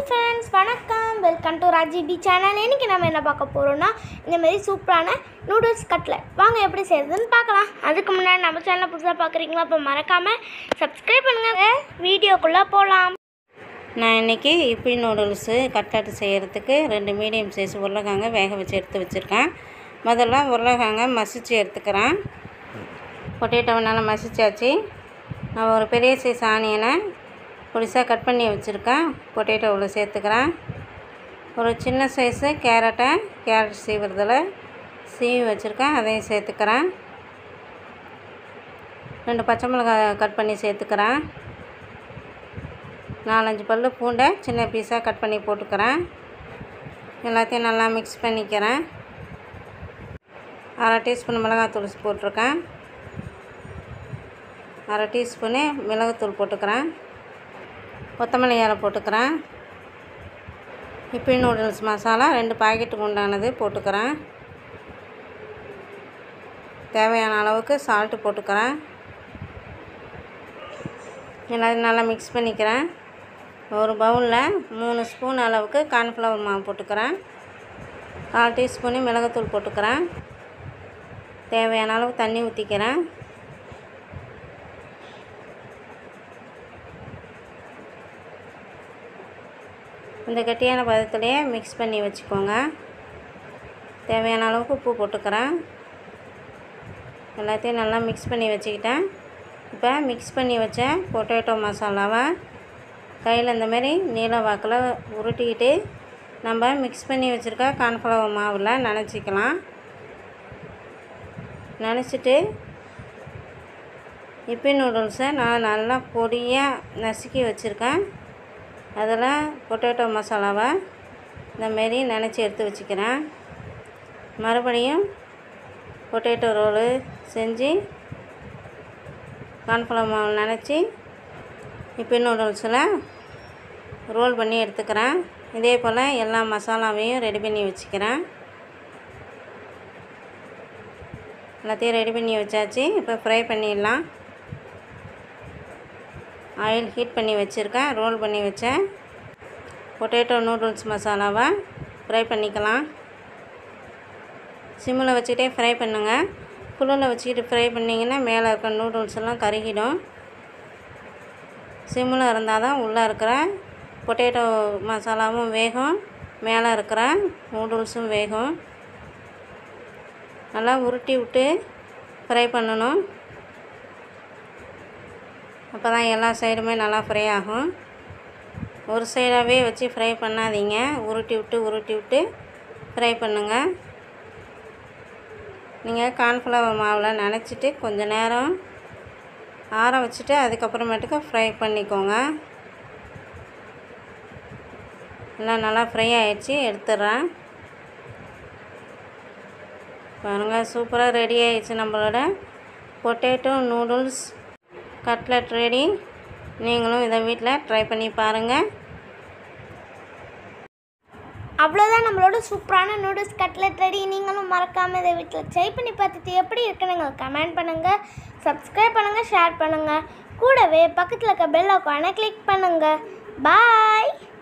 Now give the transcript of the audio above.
friends வணக்கம் welcome to ராஜிபி channel இன்னைக்கு நம்ம என்ன பார்க்க போகிறோம்னா இந்த மாதிரி சூப்பரான நூடுல்ஸ் கட்லட் வாங்க எப்படி செய்யறதுன்னு பார்க்கலாம் அதுக்கு முன்னாடி நம்ம சேனலை புதுசாக பார்க்குறீங்களா அப்போ மறக்காமல் சப்ஸ்கிரைப் பண்ணுங்க வீடியோக்குள்ளே போகலாம் நான் இன்றைக்கி இப்பி நூடுல்ஸு கட்லட் செய்கிறதுக்கு ரெண்டு மீடியம் சைஸ் உருளைக்கிழங்க வேக வச்சு எடுத்து வச்சுருக்கேன் முதல்ல உருளைக்கிழங்க மசிச்சு எடுத்துக்கிறேன் பொட்டேட்டோவை நல்லா மசிச்சாச்சு நான் ஒரு பெரிய சைஸ் ஆனியனை பொடிசாக கட் பண்ணி வச்சுருக்கேன் பொட்டேட்டோவில் சேர்த்துக்கிறேன் ஒரு சின்ன சைஸு கேரட்டை கேரட் சீவுறதில் சீவி வச்சுருக்கேன் அதையும் சேர்த்துக்கிறேன் ரெண்டு பச்சை மிளகாய் கட் பண்ணி சேர்த்துக்கிறேன் நாலஞ்சு பல் பூண்டை சின்ன பீஸாக கட் பண்ணி போட்டுக்கிறேன் எல்லாத்தையும் நல்லா மிக்ஸ் பண்ணிக்கிறேன் அரை டீஸ்பூன் மிளகாத்தூள் போட்டிருக்கேன் அரை டீஸ்பூனு மிளகுத்தூள் போட்டுக்கிறேன் கொத்தமல்லி இலை போட்டுக்கிறேன் இப்பி நூடுல்ஸ் மசாலா ரெண்டு பாக்கெட்டுக்கு உண்டானது போட்டுக்கிறேன் தேவையான அளவுக்கு சால்ட்டு போட்டுக்கிறேன் எல்லாத்தையும் நல்லா மிக்ஸ் பண்ணிக்கிறேன் ஒரு பவுலில் மூணு ஸ்பூன் அளவுக்கு கார்ன்ஃப்ளவர் மாவு போட்டுக்கிறேன் கால் டீஸ்பூனு மிளகுத்தூள் போட்டுக்கிறேன் தேவையான அளவு தண்ணி ஊற்றிக்கிறேன் இந்த கட்டியான பதத்துலேயே மிக்ஸ் பண்ணி வச்சுக்கோங்க தேவையான அளவுக்கு உப்பு போட்டுக்கிறேன் எல்லாத்தையும் நல்லா மிக்ஸ் பண்ணி வச்சுக்கிட்டேன் இப்போ மிக்ஸ் பண்ணி வச்ச பொட்டேட்டோ மசாலாவை கையில் இந்த மாதிரி நீல வாக்கில் உருட்டிக்கிட்டு நம்ம மிக்ஸ் பண்ணி வச்சுருக்க கார்ன்ஃப்ளவர் மாவில் நனைச்சிக்கலாம் நனைச்சிட்டு இப்பி நூடுல்ஸை நான் நல்லா பொடியாக நசுக்கி வச்சுருக்கேன் அதில் பொட்டேட்டோ மசாலாவை இந்தமாரி நினச்சி எடுத்து வச்சுக்கிறேன் மறுபடியும் பொட்டேட்டோ ரோலு செஞ்சு கார்ன்ஃப்ளவர் மாவு நினச்சி இப்பி நூடுல்ஸில் ரோல் பண்ணி எடுத்துக்கிறேன் இதே போல் எல்லா மசாலாவையும் ரெடி பண்ணி வச்சுக்கிறேன் எல்லாத்தையும் ரெடி பண்ணி வச்சாச்சு இப்போ ஃப்ரை பண்ணிடலாம் ஆயில் ஹீட் பண்ணி வச்சுருக்கேன் ரோல் பண்ணி வச்சேன் பொட்டேட்டோ நூடுல்ஸ் மசாலாவை ஃப்ரை பண்ணிக்கலாம் சிம்மில் வச்சுக்கிட்டே ஃப்ரை பண்ணுங்கள் ஃபுல்லில் வச்சுக்கிட்டு ஃப்ரை பண்ணிங்கன்னா மேலே இருக்க நூடுல்ஸ் எல்லாம் கருகிடும் சிம்மில் இருந்தால் தான் உள்ளே இருக்கிற பொட்டேட்டோ மசாலாவும் வேகும் மேலே இருக்கிற நூடுல்ஸும் வேகும் நல்லா உருட்டி விட்டு ஃப்ரை பண்ணணும் அப்போ தான் எல்லா சைடுமே நல்லா ஃப்ரை ஆகும் ஒரு சைடாகவே வச்சு ஃப்ரை பண்ணாதீங்க உருட்டி விட்டு உருட்டி விட்டு ஃப்ரை பண்ணுங்கள் நீங்கள் கார்ன்ஃப்ளவர் மாவில் நனைச்சிட்டு கொஞ்ச நேரம் ஆற வச்சுட்டு அதுக்கப்புறமேட்டுக்கு ஃப்ரை பண்ணிக்கோங்க எல்லாம் நல்லா ஃப்ரை ஆகிடுச்சி எடுத்துடுறேன் பாருங்கள் சூப்பராக ரெடி ஆயிடுச்சு நம்மளோட பொட்டேட்டோ நூடுல்ஸ் கட்லட் ரெடி நீங்களும் இதை வீட்டில் ட்ரை பண்ணி பாருங்கள் அவ்வளோதான் நம்மளோட சூப்பரான நூடுல்ஸ் கட்லட் ரெடி நீங்களும் மறக்காமல் இதை வீட்டில் ட்ரை பண்ணி பார்த்துட்டு எப்படி இருக்குன்னு எங்களுக்கு கமெண்ட் பண்ணுங்கள் சப்ஸ்கிரைப் பண்ணுங்கள் ஷேர் பண்ணுங்கள் கூடவே பக்கத்தில் இருக்க பெல் ஐக்கானை கிளிக் பண்ணுங்கள் பாய்